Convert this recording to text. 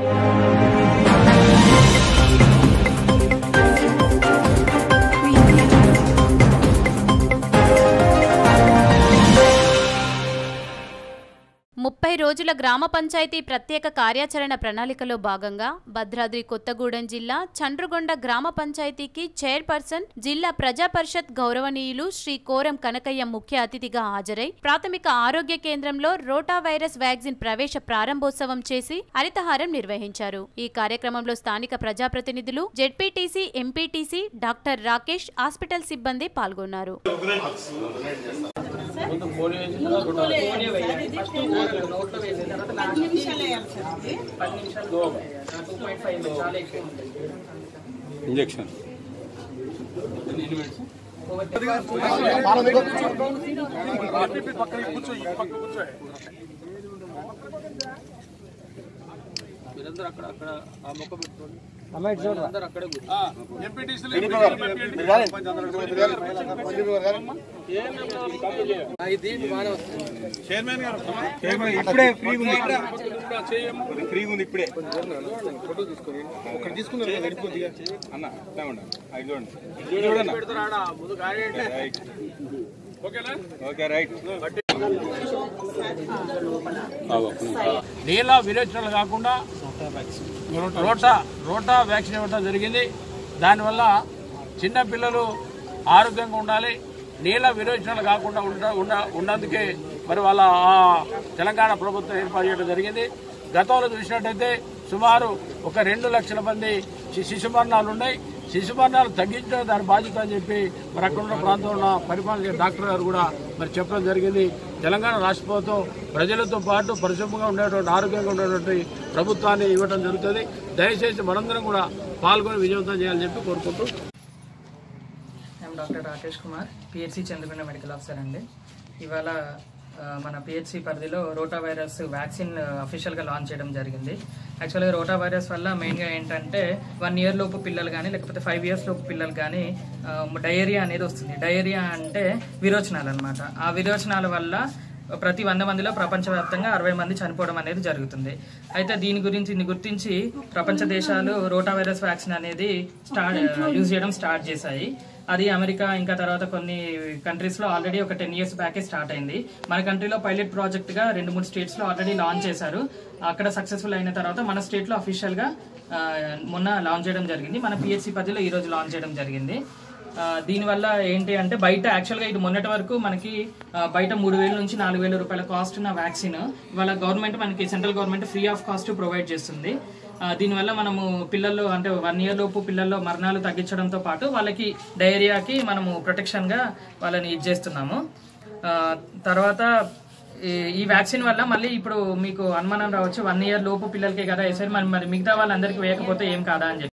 ముప్పై రోజుల గ్రామ పంచాయతీ ప్రత్యేక కార్యాచరణ ప్రణాళికలో భాగంగా భద్రాద్రి కొత్తగూడెం జిల్లా చండ్రుగొండ గ్రామ పంచాయతీకి చైర్పర్సన్ జిల్లా ప్రజా పరిషత్ గౌరవనీయులు శ్రీ కోరం కనకయ్య ముఖ్య అతిథిగా హాజరై ప్రాథమిక ఆరోగ్య కేంద్రంలో రోటా వైరస్ వ్యాక్సిన్ ప్రవేశ ప్రారంభోత్సవం చేసి హరితహారం నిర్వహించారు ఈ కార్యక్రమంలో స్థానిక ప్రజాప్రతినిధులు ZPTC MPTC doctor Rakesh hospital సిబ్బంది పాల్గొన్నారు ఇంజెక్షన్ మీరందరూ అక్కడ అక్కడ ఆ మొక్క పెట్టుకోండి అందరూ అక్కడే కూర్చోండి. ఆ, ఇది బాగానే వస్తుంది ఇప్పుడే ఫ్రీ ఉంది ఫ్రీ ఉంది ఇప్పుడే ఒకటి తీసుకున్నారు కదా, వెళ్ళిపోద్దిగా. అన్న ఇట్లా ఉండండి. అది చూడండి ఇది చూడన్న పెడతారా ముందు గాడి రైట్ ఓకే రైట్ నీళ్ళ విరేచనలు కాకుండా రోటా రోటా వ్యాక్సిన్ ఇవ్వడం జరిగింది దానివల్ల చిన్న పిల్లలు ఆరోగ్యంగా ఉండాలి నీళ్ళ విరోచనలు కాకుండా ఉండ ఉండ ఉన్నందుకే మరి వాళ్ళ ఆ తెలంగాణ ప్రభుత్వం ఏర్పాటు చేయడం జరిగింది గతంలో చూసినట్టయితే సుమారు ఒక రెండు లక్షల మంది శి- శిశు మరణాలు ఉన్నాయి శిశు మరణాలు తగ్గించడం దాని బాధ్యత అని చెప్పి మరి అక్కడ ఉన్న ప్రాంతంలో ఉన్న పరిపాలన డాక్టర్ గారు కూడా మరి చెప్పడం జరిగింది తెలంగాణ రాష్ట్ర ప్రభుత్వం ప్రజలతో పాటు పరిశుభ్రంగా ఉండేటువంటి ఆరోగ్యంగా ఉండేటువంటి ప్రభుత్వాన్ని ఇవ్వడం జరుగుతుంది దయచేసి మనందరం కూడా పాల్గొని విజయవంతం చేయాలని చెప్పి కోరుకుంటూ I'm doctor Rakesh Kumar PHC Chandrakonda medical officer అండి ఇవాళ ఆ, మన పిహెచ్సి పరిధిలో రోటా వైరస్ వ్యాక్సిన్ అఫీషియల్గా లాంచ్ చేయడం జరిగింది యాక్చువల్గా రోటా వైరస్ వల్ల మెయిన్గా ఏంటంటే వన్ ఇయర్ లోపు పిల్లలు కానీ లేకపోతే ఫైవ్ ఇయర్స్ లోపు పిల్లలు కానీ డయేరియా అనేది వస్తుంది డయేరియా అంటే విరోచనాలు అనమాట ఆ విరోచనాల వల్ల ప్రతి వంద మందిలో ప్రపంచవ్యాప్తంగా అరవై మంది చనిపోవడం అనేది జరుగుతుంది అయితే దీని గురించి దీన్ని గుర్తించి ప్రపంచ దేశాలు రోటా వైరస్ వ్యాక్సిన్ అనేది స్టార్ట్ యూజ్ చేయడం స్టార్ట్ చేశాయి అది అమెరికా ఇంకా తర్వాత కొన్ని కంట్రీస్ లో ఆల్రెడీ ఒక టెన్ ఇయర్స్ బ్యాకే స్టార్ట్ అయింది మన కంట్రీలో పైలట్ ప్రాజెక్ట్ గా రెండు మూడు స్టేట్స్ లో ఆల్రెడీ లాంచ్ చేశారు అక్కడ సక్సెస్ఫుల్ అయిన తర్వాత మన స్టేట్ లో అఫీషియల్ గా ఆ, మొన్న లాంచ్ చేయడం జరిగింది మన పిహెచ్సి పరిధిలో ఈ రోజు లాంచ్ చేయడం జరిగింది ఆ, దీనివల్ల ఏంటి అంటే బయట యాక్చువల్గా ఇది మొన్నటి వరకు మనకి ఆ, బయట మూడు వేల నుంచి నాలుగు వేల రూపాయల కాస్ట్ ఉన్న వ్యాక్సిన్ ఇవాళ గవర్నమెంట్ మనకి central government free of cost provide చేస్తుంది ఆ, దీనివల్ల మనము పిల్లల్లో అంటే వన్ ఇయర్ లోపు పిల్లల్లో మరణాలు తగ్గించడంతో పాటు వాళ్ళకి డయేరియాకి మనము ప్రొటెక్షన్గా వాళ్ళని ఇది చేస్తున్నాము ఆ, తర్వాత ఈ- ఈ వ్యాక్సిన్ వల్ల మళ్ళీ ఇప్పుడు మీకు అనుమానం రావచ్చు వన్ ఇయర్ లోపు పిల్లలకే కదా వేసారు మరి మరి మిగతా వాళ్ళందరికీ వేయకపోతే ఏం కాదా అని చెప్పి